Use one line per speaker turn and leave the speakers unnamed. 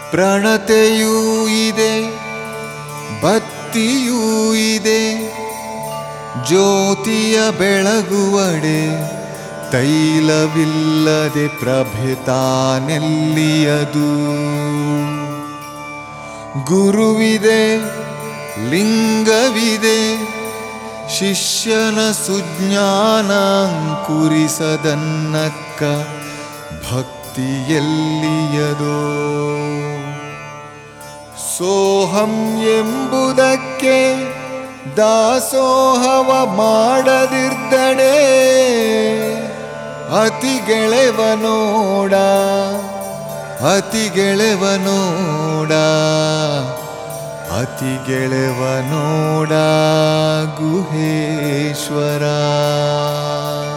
ಪ್ರಣತೆಯೂ ಇದೆ ಭಕ್ತಿಯೂ ಇದೆ ಜ್ಯೋತಿಯ ಬೆಳಗುವಡೆ ತೈಲವಿಲ್ಲದೆ ಪ್ರಭೆ ತಾನೆಲ್ಲಿಯದು ಗುರುವಿದೆ ಲಿಂಗವಿದೆ ಶಿಷ್ಯನ ಸುಜ್ಞಾನ ಅಂಕುರಿಸದನ್ನಕ್ಕ ಭಕ್ತಿಯೆಲ್ಲಿಯದೋ ಸೋಹಂ ಎಂಬುದಕ್ಕೆ ದಾಸೋಹವ ಮಾಡದಿರ್ದಡೆ ಅತಿ ಗೆಳೆವನೋಡ ಅತಿ ಗೆಳೆವನೋಡ ಅತಿ ಗೆಳೆವನೋಡ ಗುಹೇಶ್ವರ